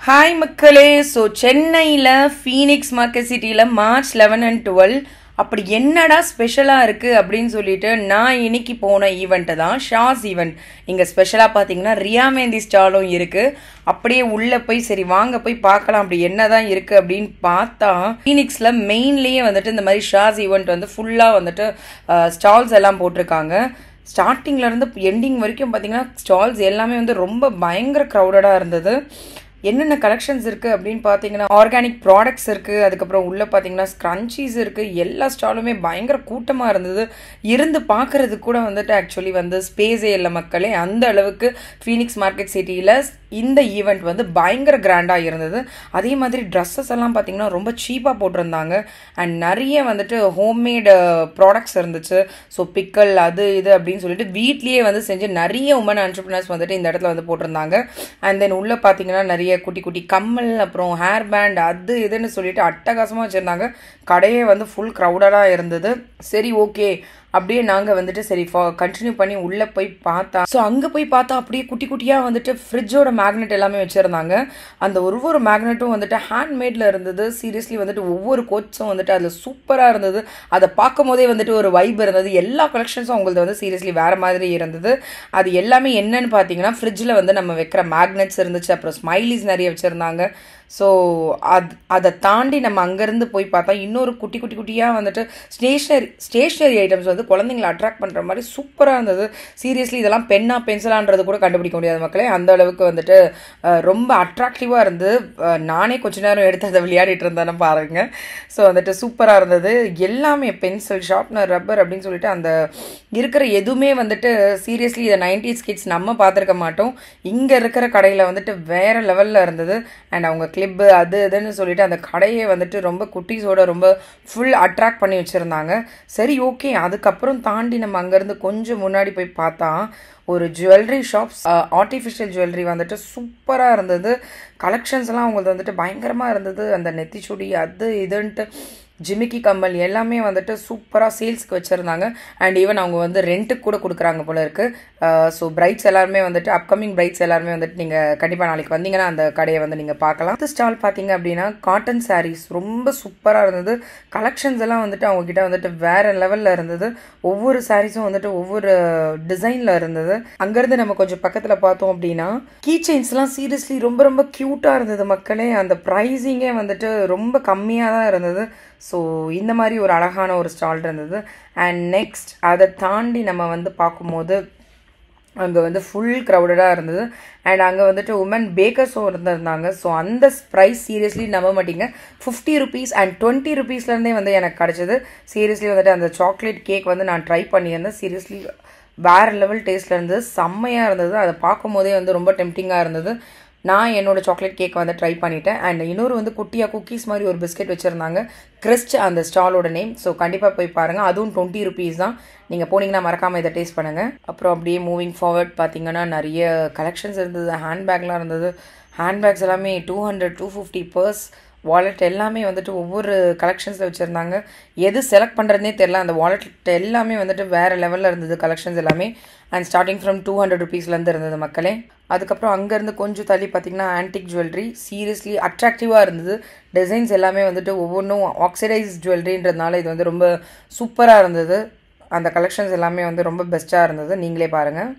hi மக்களே so சென்னையில் Phoenix Market சிட்டியில் மார்ச் லெவன் அண்ட் டுவெல் அப்படி என்னடா ஸ்பெஷலாக இருக்குது அப்படின்னு சொல்லிட்டு நான் இன்னைக்கு போன ஈவெண்ட்டு தான் ஷாஸ் ஈவெண்ட் இங்கே ஸ்பெஷலாக பார்த்தீங்கன்னா ரியா மேந்தி ஸ்டாலும் இருக்குது அப்படியே உள்ளே போய் சரி வாங்க போய் பார்க்கலாம் அப்படி என்னதான் இருக்குது அப்படின்னு பார்த்தா ஃபீனிக்ஸில் மெயின்லேயே வந்துட்டு இந்த மாதிரி ஷாஸ் ஈவெண்ட் வந்து ஃபுல்லாக வந்துட்டு ஸ்டால்ஸ் எல்லாம் போட்டிருக்காங்க ஸ்டார்டிங்லேருந்து எண்டிங் வரைக்கும் பார்த்தீங்கன்னா ஸ்டால்ஸ் எல்லாமே வந்து ரொம்ப பயங்கர க்ரௌடடாக இருந்தது என்னென்ன கலெக்ஷன்ஸ் இருக்குது அப்படின்னு பார்த்தீங்கன்னா ஆர்கானிக் ப்ராடக்ட்ஸ் இருக்குது அதுக்கப்புறம் உள்ளே பார்த்தீங்கன்னா ஸ்க்ரன்ச்சீஸ் இருக்குது எல்லா ஸ்டாலுமே பயங்கர கூட்டமாக இருந்தது இருந்து பார்க்குறதுக்கு கூட வந்துட்டு ஆக்சுவலி வந்து ஸ்பேஸே இல்லை மக்களே அந்த அளவுக்கு ஃபீனிக்ஸ் மார்க்கெட் சிட்டியில் இந்த ஈவெண்ட் வந்து பயங்கர கிராண்டாக இருந்தது அதே மாதிரி ட்ரெஸ்ஸஸ் எல்லாம் பார்த்தீங்கன்னா ரொம்ப சீப்பாக போட்டிருந்தாங்க அண்ட் நிறைய வந்துட்டு ஹோம்மேடு ப்ராடக்ட்ஸ் இருந்துச்சு ஸோ பிக்கல் அது இது அப்படின்னு சொல்லிட்டு வீட்லேயே வந்து செஞ்சு நிறைய உமன் ஆண்டர்பிரினர்ஸ் வந்துட்டு இந்த இடத்துல வந்து போட்டிருந்தாங்க அண்ட் தென் உள்ளே பார்த்தீங்கன்னா நிறைய குட்டி குட்டி கம்மல் அப்புறம் ஹேர் பேண்ட் அது இதுன்னு சொல்லிட்டு அட்டகாசமாக வச்சுருந்தாங்க கடையே வந்து ஃபுல் க்ரௌடடாக இருந்தது சரி ஓகே அப்படியே நாங்கள் வந்துட்டு சரி கண்டினியூ பண்ணி உள்ளே போய் பார்த்தா ஸோ அங்கே போய் பார்த்தா அப்படியே குட்டி குட்டியாக வந்துட்டு ஃப்ரிட்ஜோட மேக்னெட் எல்லாமே வச்சுருந்தாங்க அந்த ஒரு ஒரு மேக்னெட்டும் வந்துட்டு ஹேண்ட்மேடில் இருந்தது சீரியஸ்லி வந்துட்டு ஒவ்வொரு கோட்ஸும் வந்துட்டு அதில் சூப்பராக இருந்தது அதை பார்க்கும் போதே வந்துட்டு ஒரு வைப் இருந்தது எல்லா கலெக்ஷன்ஸும் அவங்களது வந்து சீரியஸ்லி வேறு மாதிரி இருந்தது அது எல்லாமே என்னன்னு பார்த்தீங்கன்னா ஃப்ரிட்ஜில் வந்து நம்ம வைக்கிற மேக்னெட்ஸ் இருந்துச்சு அப்புறம் ஸ்மைலிஸ் நிறைய வச்சுருந்தாங்க ஸோ அது அதை தாண்டி நம்ம அங்கேருந்து போய் பார்த்தா இன்னொரு குட்டி குட்டி குட்டியாக வந்துட்டு ஸ்டேஷ்னரி ஸ்டேஷ்னரி ஐட்டம்ஸ் வந்து குழந்தைங்களை அட்ராக்ட் பண்ணுற மாதிரி சூப்பராக இருந்தது சீரியஸ்லி இதெல்லாம் பென்னா பென்சிலான்றது கூட கண்டுபிடிக்க முடியாது மக்களே அந்த அளவுக்கு வந்துட்டு ரொம்ப அட்ராக்டிவாக இருந்து நானே கொஞ்ச நேரம் எடுத்து அதை விளையாடிட்டு இருந்தேன்னு பாருங்க ஸோ வந்துட்டு சூப்பராக இருந்தது எல்லாமே பென்சில் ஷார்ப்னர் ரப்பர் அப்படின்னு சொல்லிட்டு அந்த இருக்கிற எதுவுமே வந்துட்டு சீரியஸ்லி இதை நைன்டிஸ் கிட்ஸ் நம்ம பார்த்துருக்க மாட்டோம் இங்கே இருக்கிற கடையில் வந்துட்டு வேறு லெவலில் இருந்தது அண்ட் அவங்க கிளிப்பு அது இதுன்னு சொல்லிட்டு அந்த கடையை வந்துட்டு ரொம்ப குட்டீஸோட ரொம்ப ஃபுல் அட்ராக்ட் பண்ணி வச்சுருந்தாங்க சரி ஓகே அதுக்கப்புறம் தாண்டி நம்ம அங்கேருந்து கொஞ்சம் முன்னாடி போய் பார்த்தா ஒரு ஜுவல்லரி ஷாப்ஸ் ஆர்டிஃபிஷியல் ஜுவல்லரி வந்துட்டு சூப்பராக இருந்தது கலெக்ஷன்ஸ்லாம் அவங்களுக்கு வந்துட்டு பயங்கரமாக இருந்தது அந்த நெத்திச்சுடி அது இதுன்ட்டு ஜிமிக்கி கம்மல் எல்லாமே வந்துட்டு சூப்பராக சேல்ஸ்க்கு வச்சுருந்தாங்க அண்ட் ஈவன் அவங்க வந்து ரெண்ட்டுக்கு கூட கொடுக்குறாங்க போல இருக்குது ஸோ பிரைட்ஸ் எல்லாருமே வந்துட்டு அப்கமிங் பிரைட்ஸ் எல்லாருமே வந்துட்டு நீங்கள் கண்டிப்பாக நாளைக்கு வந்தீங்கன்னா அந்த கடையை வந்து நீங்கள் பார்க்கலாம் அடுத்த ஸ்டால் பார்த்தீங்க அப்படின்னா காட்டன் சாரீஸ் ரொம்ப சூப்பராக இருந்தது கலெக்ஷன்ஸ் எல்லாம் வந்துட்டு அவங்கக்கிட்ட வந்துட்டு வேறு லெவலில் இருந்தது ஒவ்வொரு சாரீஸும் வந்துட்டு ஒவ்வொரு டிசைனில் இருந்தது அங்கேருந்து நம்ம கொஞ்சம் பக்கத்தில் பார்த்தோம் அப்படின்னா கீ செயின்ஸ்லாம் சீரியஸ்லி ரொம்ப ரொம்ப க்யூட்டாக இருந்தது மக்களே அந்த ப்ரைஸிங்கே வந்துட்டு ரொம்ப கம்மியாக தான் இருந்தது ஸோ இந்த மாதிரி ஒரு அழகான ஒரு ஸ்டால் இருந்தது அண்ட் நெக்ஸ்ட் அதை தாண்டி நம்ம வந்து பார்க்கும்போது அங்கே வந்து ஃபுல் க்ரௌடடாக இருந்தது அண்ட் அங்கே வந்துட்டு உமன் பேக்கர்ஸும் இருந்திருந்தாங்க ஸோ அந்த ப்ரைஸ் சீரியஸ்லி நம்ப மாட்டீங்க ஃபிஃப்டி ருபீஸ் அண்ட் டுவெண்ட்டி ருபீஸ்லேருந்தே வந்து எனக்கு கிடச்சிது சீரியஸ்லி வந்துட்டு அந்த சாக்லேட் கேக் வந்து நான் ட்ரை பண்ணியிருந்தேன் சீரியஸ்லி வேறு லெவல் டேஸ்ட்டில் இருந்தது செம்மையாக இருந்தது அதை பார்க்கும் போதே வந்து ரொம்ப டெம்டிங்காக இருந்தது நான் என்னோட சாக்லேட் கேக் வந்து ட்ரை பண்ணிட்டேன் அண்ட் இன்னொரு வந்து குட்டியாக குக்கீஸ் மாதிரி ஒரு பிஸ்கெட் வச்சுருந்தாங்க கிறிஸ்ட் அந்த ஸ்டாலோட நேம் ஸோ கண்டிப்பாக போய் பாருங்கள் அதுவும் டுவெண்ட்டி ருபீஸ் தான் நீங்கள் போனீங்கன்னா மறக்காமல் இதை டேஸ்ட் பண்ணுங்கள் அப்புறம் அப்படியே மூவிங் ஃபார்வர்ட் பார்த்தீங்கன்னா நிறைய கலெக்ஷன்ஸ் இருந்தது ஹேண்ட்பேக்லாம் இருந்தது ஹேண்ட்பேக்ஸ் எல்லாமே two hundred two fifty purse wallet எல்லாமே வந்துட்டு ஒவ்வொரு கலெக்ஷன்ஸில் வச்சுருந்தாங்க எது செலக்ட் பண்ணுறதுனே தெரில அந்த வாலெட் எல்லாமே வந்துட்டு வேறு லெவலில் இருந்தது கலெக்ஷன்ஸ் எல்லாமே and starting from two hundred ருபீஸ்லேருந்து இருந்தது மக்களே அதுக்கப்புறம் அங்கேருந்து கொஞ்சம் தள்ளி பார்த்திங்கன்னா ஆன்டிக் ஜுவல்லரி சீரியஸ்லி அட்ராக்டிவாக இருந்தது டிசைன்ஸ் எல்லாமே வந்துட்டு ஒவ்வொன்றும் ஆக்சிடைஸ் ஜுவல்லரின்றதுனால இது வந்து ரொம்ப சூப்பராக இருந்தது அந்த கலெக்ஷன்ஸ் எல்லாமே வந்து ரொம்ப பெஸ்ட்டாக இருந்தது நீங்களே பாருங்கள்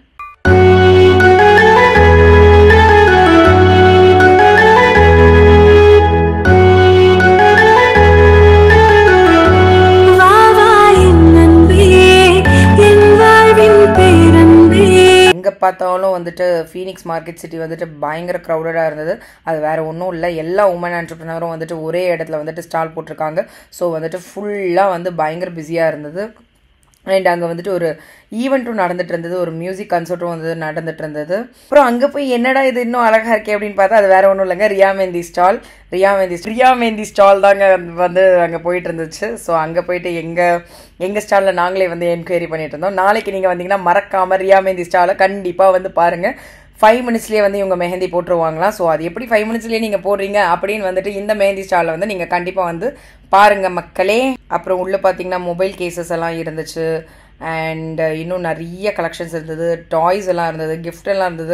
எங்கே பார்த்தாலும் வந்துட்டு ஃபீனிக்ஸ் மார்க்கெட் சிட்டி வந்துட்டு பயங்கர க்ரௌடடாக இருந்தது அது வேறு ஒன்றும் இல்லை எல்லா உமன் ஆண்டர்பிரினரும் வந்துட்டு ஒரே இடத்துல வந்துட்டு ஸ்டால் போட்டிருக்காங்க ஸோ வந்துட்டு ஃபுல்லாக வந்து பயங்கர பிஸியாக இருந்தது அண்ட் அங்கே வந்துட்டு ஒரு ஈவெண்ட்டும் நடந்துட்டு இருந்தது ஒரு மியூசிக் கன்சர்ட்டும் வந்து நடந்துட்டு இருந்தது அப்புறம் அங்கே போய் என்னடா இது இன்னும் அழகாக இருக்கே அப்படின்னு பார்த்தா அது வேற ஒன்றும் இல்லைங்க ரியா மேந்தி ஸ்டால் ரியா மேந்தி ரியா மேந்தி ஸ்டால் தாங்க வந்து அங்கே போயிட்டு இருந்துச்சு ஸோ அங்கே போயிட்டு எங்கள் எங்கள் ஸ்டாலில் நாங்களே வந்து என்கொயரி பண்ணிட்டு இருந்தோம் நாளைக்கு நீங்கள் வந்தீங்கன்னா மறக்காமல் ரியா மேந்தி ஸ்டாலை கண்டிப்பாக வந்து பாருங்கள் ஃபைவ் மினிட்ஸ்லேயே வந்து இவங்க மெஹந்தி போட்டுருவாங்களாம் ஸோ அது எப்படி ஃபைவ் மினிட்ஸ்லேயே நீங்கள் போடுறீங்க அப்படின்னு வந்துட்டு இந்த மெஹந்தி ஸ்டாலில் வந்து நீங்கள் கண்டிப்பாக வந்து பாருங்கள் மக்களே அப்புறம் உள்ளே பார்த்தீங்கன்னா மொபைல் கேசஸ் எல்லாம் இருந்துச்சு அண்ட் இன்னும் நிறைய கலெக்ஷன்ஸ் இருந்தது டாய்ஸ் எல்லாம் இருந்தது gift எல்லாம் இருந்தது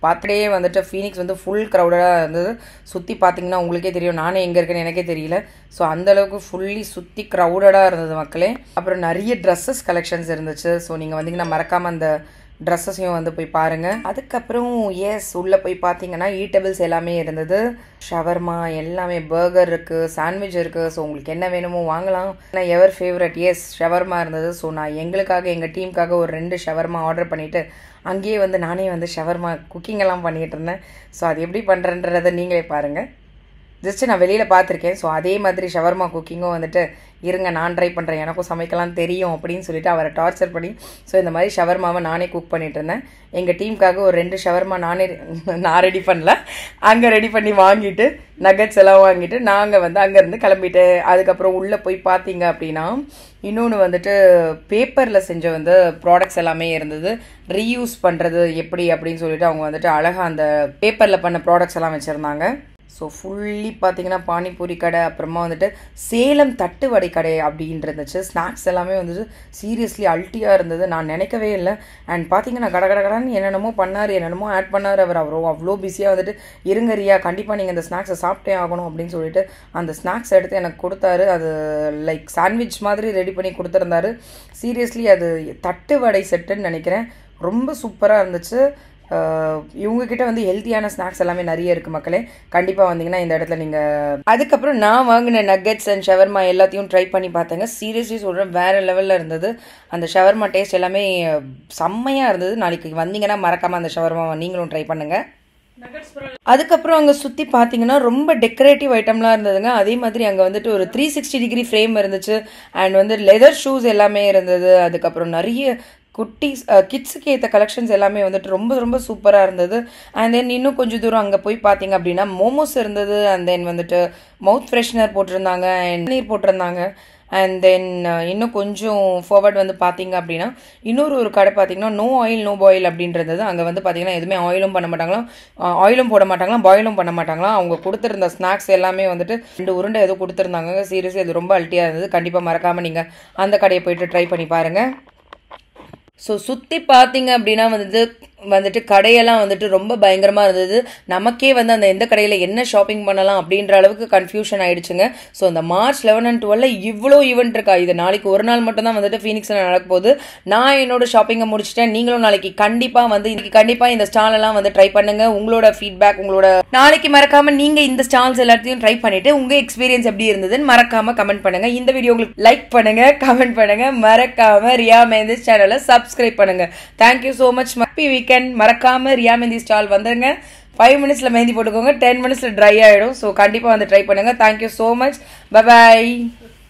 பார்த்துட்டே வந்துட்டு ஃபீனிக்ஸ் வந்து ஃபுல் க்ரௌடடாக இருந்தது சுற்றி பார்த்தீங்கன்னா உங்களுக்கே தெரியும் நானே எங்கே இருக்கேன்னு எனக்கே தெரியல ஸோ அந்தளவுக்கு ஃபுல்லி சுற்றி க்ரௌடடாக இருந்தது மக்களே அப்புறம் நிறைய ட்ரெஸ்ஸஸ் கலெக்ஷன்ஸ் இருந்துச்சு ஸோ நீங்கள் வந்தீங்கன்னா மறக்காமல் அந்த ட்ரெஸ்ஸஸையும் வந்து போய் பாருங்கள் அதுக்கப்புறம் எஸ் உள்ளே போய் பார்த்தீங்கன்னா ஈட்டபிள்ஸ் எல்லாமே இருந்தது ஷவர்மா எல்லாமே பர்கர் இருக்குது சாண்ட்விச் இருக்குது ஸோ உங்களுக்கு என்ன வேணுமோ வாங்கலாம் ஆனால் எவர் ஃபேவரட் எஸ் ஷவர்மா இருந்தது ஸோ நான் எங்களுக்காக எங்கள் டீமுக்காக ஒரு ரெண்டு ஷவர்மா ஆர்டர் பண்ணிவிட்டு அங்கேயே வந்து நானே வந்து ஷவர்மா குக்கிங் எல்லாம் பண்ணிகிட்டு இருந்தேன் ஸோ அது எப்படி பண்ணுறன்றதை நீங்களே பாருங்கள் ஜஸ்ட்டு நான் வெளியில் பார்த்துருக்கேன் ஸோ அதே மாதிரி ஷவர்மா குக்கிங்கும் வந்துட்டு இருங்க நான் ட்ரை பண்ணுறேன் எனக்கும் சமைக்கலாம் தெரியும் அப்படின்னு சொல்லிட்டு அவரை டார்ச்சர் பண்ணி ஸோ இந்த மாதிரி ஷவர்மாவை நானே குக் பண்ணிட்டு இருந்தேன் எங்கள் டீமுக்காக ஒரு ரெண்டு ஷவர்மா நானே நான் ரெடி பண்ணல அங்கே ரெடி பண்ணி வாங்கிட்டு நகட்ஸ் எல்லாம் வாங்கிட்டு நாங்கள் வந்து அங்கேருந்து கிளம்பிட்டு அதுக்கப்புறம் உள்ளே போய் பார்த்தீங்க அப்படின்னா இன்னொன்று வந்துட்டு பேப்பரில் செஞ்ச வந்து ப்ராடக்ட்ஸ் எல்லாமே இருந்தது ரீயூஸ் பண்ணுறது எப்படி அப்படின்னு சொல்லிட்டு அவங்க வந்துட்டு அழகாக அந்த பேப்பரில் பண்ண ப்ராடக்ட்ஸ் எல்லாம் வச்சுருந்தாங்க ஸோ ஃபுல்லி பார்த்தீங்கன்னா பானிபூரி கடை அப்புறமா வந்துட்டு சேலம் தட்டு வடை கடை அப்படின்னு இருந்துச்சு ஸ்நாக்ஸ் எல்லாமே வந்துட்டு சீரியஸ்லி அல்ட்டியாக இருந்தது நான் நினைக்கவே இல்லை அண்ட் பார்த்தீங்கன்னா கட கட கடன்னு என்னென்னமோ பண்ணார் என்னென்னமோ ஆட் பண்ணார் அவர் அவரோ அவ்வளோ பிஸியாக வந்துட்டு இருங்க ரியா கண்டிப்பாக நீங்கள் இந்த ஸ்நாக்ஸை சாப்பிட்டே ஆகணும் அப்படின்னு சொல்லிட்டு அந்த ஸ்நாக்ஸ் எடுத்து எனக்கு கொடுத்தாரு அது லைக் சாண்ட்விச் மாதிரி ரெடி பண்ணி கொடுத்துருந்தாரு சீரியஸ்லி அது தட்டு வடை செட்டுன்னு நினைக்கிறேன் ரொம்ப சூப்பராக இருந்துச்சு இவங்கக்கிட்ட வந்து ஹெல்த்தியான ஸ்நாக்ஸ் எல்லாமே நிறைய இருக்குது மக்களே கண்டிப்பாக வந்தீங்கன்னா இந்த இடத்துல நீங்கள் அதுக்கப்புறம் நான் வாங்கின நக்கெட்ஸ் அண்ட் ஷவர்மா எல்லாத்தையும் ட்ரை பண்ணி பார்த்தேங்க சீரியஸ்லி சொல்கிறேன் வேறு லெவலில் இருந்தது அந்த ஷவர்மா டேஸ்ட் எல்லாமே செம்மையாக இருந்தது நாளைக்கு வந்தீங்கன்னா மறக்காமல் அந்த ஷவர்மா நீங்களும் ட்ரை பண்ணுங்கள் அதுக்கப்புறம் அங்கே சுற்றி பார்த்தீங்கன்னா ரொம்ப டெக்கரேட்டிவ் ஐட்டம்லாம் இருந்ததுங்க அதே மாதிரி அங்கே வந்துட்டு ஒரு த்ரீ சிக்ஸ்டி டிகிரி ஃப்ரேம் இருந்துச்சு அண்ட் வந்து லெதர் ஷூஸ் எல்லாமே இருந்தது அதுக்கப்புறம் நிறைய குட்டீஸ் கிட்ஸுக்கு ஏற்ற கலெக்ஷன்ஸ் எல்லாமே வந்துட்டு ரொம்ப ரொம்ப சூப்பராக இருந்தது அண்ட் தென் இன்னும் கொஞ்சம் தூரம் அங்கே போய் பார்த்தீங்க அப்படின்னா மோமோஸ் இருந்தது அண்ட் தென் வந்துட்டு மவுத் ஃப்ரெஷ்னர் போட்டிருந்தாங்க அண்ட் நீர் போட்டிருந்தாங்க அண்ட் தென் இன்னும் கொஞ்சம் ஃபார்வர்ட் வந்து பார்த்தீங்க அப்படின்னா இன்னொரு ஒரு கடை பார்த்தீங்கன்னா நோ ஆயில் நோ பாயில் அப்படின்றது அங்கே வந்து பார்த்தீங்கன்னா எதுவுமே ஆயிலும் பண்ண மாட்டாங்களாம் ஆயிலும் போட மாட்டாங்களாம் பாயிலும் பண்ண மாட்டாங்களாம் அவங்க கொடுத்துருந்த ஸ்நாக்ஸ் எல்லாமே வந்துட்டு ரெண்டு உருண்டை ஏதோ கொடுத்துருந்தாங்க சீரியஸாக இது ரொம்ப அல்ட்டியாக இருந்தது கண்டிப்பாக மறக்காமல் நீங்கள் அந்த கடையை போயிட்டு ட்ரை பண்ணி பாருங்கள் ஸோ சுற்றி பார்த்தீங்க அப்படின்னா வந்துட்டு வந்துட்டு கடையெல்லாம் வந்துட்டு ரொம்ப பயங்கரமாக இருந்தது நமக்கே வந்து அந்த எந்த கடையில் என்ன ஷாப்பிங் பண்ணலாம் அப்படின்ற அளவுக்கு கன்ஃபியூஷன் ஆயிடுச்சுங்க ஸோ இந்த மார்ச் லெவன் அண்ட் டுவெல்ல இவ்வளோ ஈவெண்ட் இருக்கா இது நாளைக்கு ஒரு நாள் மட்டும் தான் வந்துட்டு ஃபீனிக்ஸில் நடக்க போகுது நான் என்னோட ஷாப்பிங்கை முடிச்சிட்டேன் நீங்களும் நாளைக்கு கண்டிப்பாக வந்து இன்னைக்கு கண்டிப்பாக இந்த ஸ்டால் எல்லாம் வந்து ட்ரை பண்ணுங்க உங்களோட ஃபீட்பேக் உங்களோட நாளைக்கு மறக்காம நீங்கள் இந்த ஸ்டால்ஸ் எல்லாத்தையும் ட்ரை பண்ணிட்டு உங்கள் எக்ஸ்பீரியன்ஸ் எப்படி இருந்ததுன்னு மறக்காம கமெண்ட் பண்ணுங்க இந்த வீடியோ உங்களுக்கு லைக் பண்ணுங்க கமெண்ட் பண்ணுங்க மறக்காம ரியா மேந்திஸ் சேனலை சப்ஸ்கிரைப் பண்ணுங்க thank you so much happy weekend மறக்காம ரியா மெஹந்தி ஸ்டால் வந்துருங்க ஃபைவ் மினிட்ஸில் மெஹந்தி போட்டுக்கோங்க டென் மினிட்ஸில் ட்ரை ஆகிடும் ஸோ கண்டிப்பாக வந்து ட்ரை பண்ணுங்கள் தேங்க்யூ ஸோ மச் பபாய்